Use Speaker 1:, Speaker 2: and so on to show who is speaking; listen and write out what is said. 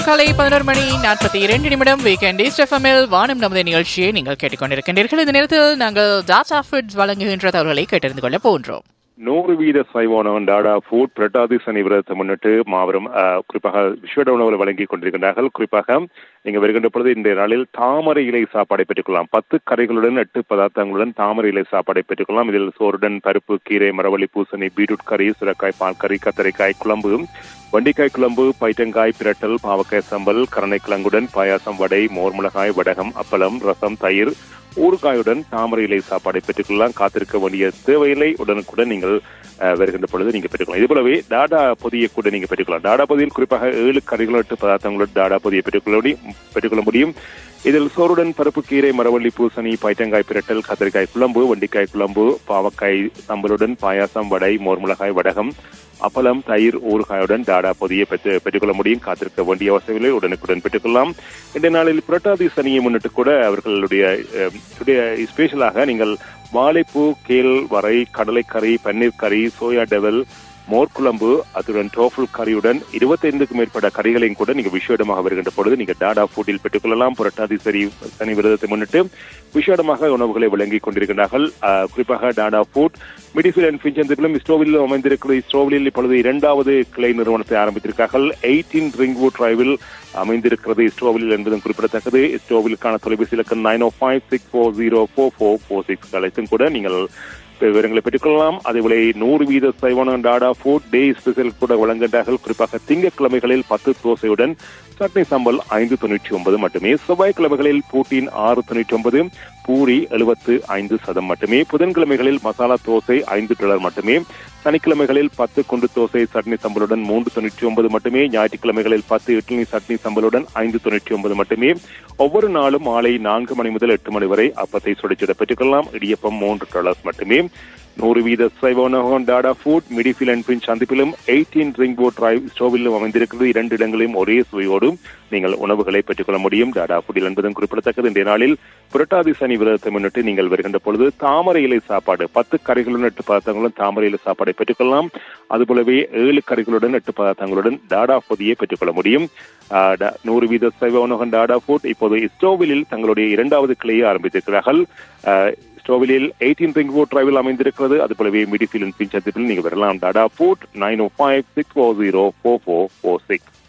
Speaker 1: காலை பதினோரு மணி நாற்பத்தி இரண்டு நிமிடம் வீக்கெண்ட் ஈஸ்ட் எஃப்எம்எல் வானம் நமது நிகழ்ச்சியை நீங்கள் கேட்டுக்கொண்டிருக்கின்றீர்கள் இந்த நேரத்தில் நாங்கள் டாடா ஃபுட்ஸ் வழங்குகின்ற தகவல்களை கேட்டறிந்து கொள்ள போன்றோம்
Speaker 2: நூறு வீத சைவானவன் டாடா ஃபுட் பிரட்டாதி சனி விரதத்தை முன்னிட்டு மாபெரும் அஹ், குறிப்பாக விஷேட உணவுகளை வழங்கி கொண்டிருக்கின்றார்கள் குறிப்பாக நீங்க வருகின்ற பொழுது இன்றைய நாளில் தாமரை இலை சாப்பாடை பெற்றுக்கொள்ளலாம் பத்து கரைகளுடன் எட்டு பதார்த்தங்களுடன் தாமரை இலை சாப்பாடை பெற்றுக்கொள்ளலாம் இதில் சோறுடன் பருப்பு கீரை மரவள்ளி பூசணி பீட்ரூட் கறி சுரக்காய் பால் கறி கத்தரிக்காய் குழம்பு வண்டிக்காய் குழம்பு பைட்டங்காய் பிரட்டல் பாவக்காய் சம்பல் கரணைக்கிழங்குடன் பாயாசம் வடை மோர் மிளகாய் வடகம் அப்பளம் ரசம் தயிர் ஊறுகாயுடன் தாமரை இலை சாப்பாடை பெற்றுக்கொள்ளலாம் காத்திருக்க வேண்டிய தேவையில்லை உடனுக்குடன் நீங்கள் அஹ், வருகின்ற பொழுது நீங்க பெற்றுக்கொள்ளலாம் இது போலவே டாடா பொதியை கூட நீங்க பெற்றுக்கொள்ளலாம் டாடா பொதியில் குறிப்பாக ஏழு கறிகள் எட்டு பதார்த்தங்களுடன் டாடா பொதியை பெற்றுக்கொள்ள முடியும் பெற்றுக்கொள்ள முடியும் இதில் சோறுடன் பருப்பு கீரை மரவள்ளி பூசணி பைட்டங்காய் பிரட்டல் கத்திரிக்காய் குழம்பு வண்டிக்காய் குழம்பு பாவக்காய் சம்பலுடன் பாயாசம் வடை மோர் மிளகாய் வடகம் அப்பளம் தயிர் ஊறுகாயுடன் டாடா பொதியை பெற்று பெற்றுக்கொள்ள முடியும் காத்திருக்க வேண்டிய அவசியமில்லை உடனுக்குடன் பெற்றுக்கொள்ளலாம் இந்த நாளில் புரட்டாதி சனியை முன்னிட்டு கூட அவர்களுடைய அஹ், உடைய ஸ்பெஷலாக நீங்கள் வாழைப்பூ கேல் வரை கடலைக்கறி பன்னீர் கறி சோயா டெவல் மோர் குழம்பு அதுடன் டோஃபல் கறியுடன் இருபத்தைந்துக்கும் மேற்பட்ட கறிகளையும் கூட நீங்க விஷேடமாக வருகின்ற பொழுது நீங்க டாடா ஃபுட்டில் பெற்றுக்கொள்ளலாம் புரட்டாதி சரி சனி விரதத்தை முன்னிட்டு விஷேடமாக உணவுகளை வழங்கிக் கொண்டிருக்கிறார்கள் அஹ், குறிப்பாக டாடா ஃபுட் மிடிஃபில் அண்ட் ஃபின்ச்சந்திலும் ஸ்டோவில் அமைந்திருக்கிற ஸ்டோவில் இப்பொழுது இரண்டாவது கிளை நிறுவனத்தை ஆரம்பித்திருக்கிறார்கள் எயிட்டீன் ரிங்வுட் டிரைவில் அமைந்திருக்கிறது ஸ்டோவில் என்பதும் குறிப்பிடத்தக்கது ஸ்டோவிலுக்கான தொலைபேசி இலக்கம் nine O five six four zero four four four six அழைத்தும் கூட நீங்கள் விவரங்களை பெற்றுக்கொள்ளலாம் அதேபோல நூறு வீத சைவனம் டாடா ஃபுட் டே ஸ்பெஷல் கூட வழங்குகின்றார்கள் குறிப்பாக திங்கட்கிழமைகளில் பத்து தோசையுடன் சட்னி சம்பல் ஐந்து தொண்ணூற்றி ஒன்பது மட்டுமே செவ்வாய்க்கிழமைகளில் பூட்டின் ஆறு தொண்ணூற்றி ஒன்பது பூரி எழுபத்து ஐந்து சதம் மட்டுமே புதன்கிழமைகளில் மசாலா தோசை ஐந்து டாலர் மட்டுமே சனிக்கிழமைகளில் பத்து குண்டு தோசை சட்னி சம்பளுடன் மூன்று தொண்ணூற்றி ஒன்பது மட்டுமே ஞாயிற்றுக்கிழமைகளில் பத்து இட்லி சட்னி சம்பளுடன் ஐந்து தொண்ணூற்றி ஒன்பது மட்டுமே ஒவ்வொரு நாளும் மாலை நான்கு மணி முதல் எட்டு மணி வரை அப்பத்தை சுடைச்சிட பெற்றுக்கொள்ளலாம் இடியப்பம் மூன்று டாலர்ஸ் மட்டுமே நூறு வீத சைவனகம் Tata Food Middlefield and Finch சந்திப்பிலும் எயிட்டீன் ரிங் போட் டிரைவ் ஸ்டோவிலும் அமைந்திருக்கிறது இரண்டு இடங்களையும் ஒரே சுவையோடு நீங்கள் உணவுகளை பெற்றுக்கொள்ள முடியும் டாடா ஃபுட்டில் என்பதும் குறிப்பிடத்தக்கது இன்றைய நாளில் புரட்டாதி சனி விரதத்தை முன்னிட்டு நீங்கள் வருகின்ற பொழுது தாமரை இலை சாப்பாடு பத்து கறிகளுடன் எட்டு பதார்த்தங்களுடன் தாமரை இலை சாப்பாடை பெற்றுக்கொள்ளலாம் அதுபோலவே ஏழு கறிகளுடன் எட்டு பதார்த்தங்களுடன் டாடா பொதியை பெற்றுக்கொள்ள முடியும் ஆஹ், டா- நூறு வீத சைவ உணவகம் டாடா ஃபுட் இப்போது ஸ்டோவிலில் தங்களுடைய இரண்டாவது கிளையை ஆரம்பித்திருக்கிறார்கள் ஆஹ், ஸ்டோவிலில் எயிட்டீன் ரிங் ரோட் டிரைவில் அமைந்திருக்கிறது அது போலவே மிடிஃபில் பின் சந்திப்பில் நீங்கள் வரலாம் Tata Food nine O five six four zero four four four six